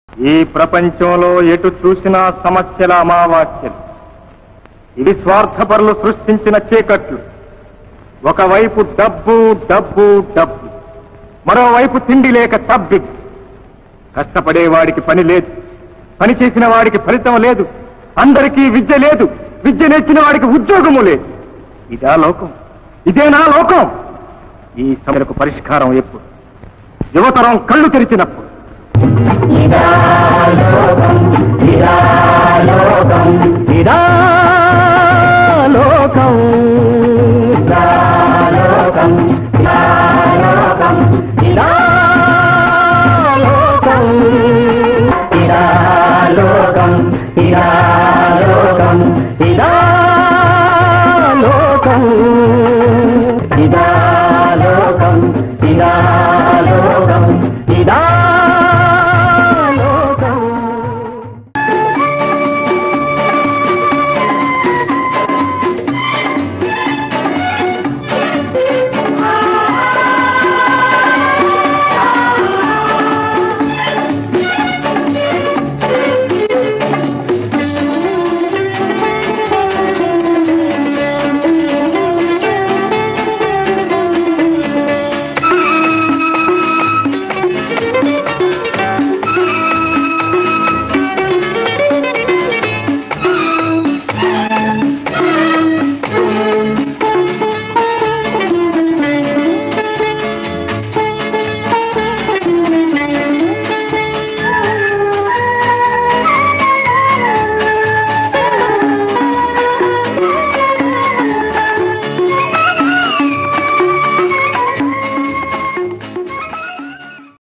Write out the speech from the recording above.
ఈ ప్రపంచంలో ఎటు చూసినా సమస్యల అమావాస్యలు ఇది స్వార్థపరులు సృష్టించిన చీకట్లు ఒకవైపు డబ్బు డబ్బు డబ్బు మరోవైపు తిండి లేక తబ్బి కష్టపడేవాడికి పని లేదు పని చేసిన వాడికి ఫలితం లేదు అందరికీ విద్య లేదు విద్య నేర్చిన వాడికి ఉద్యోగము లేదు ఇదా లోకం ఇదేనా లోకం ఈ సమస్యలకు పరిష్కారం ఎప్పుడు యువతరం కళ్ళు తెరిచినప్పుడు ఇదా లోకం ఇదా లోకం ఇదా లోకం ఇదా లోకం ఇదా లోకం ఇదా లోకం ఇదా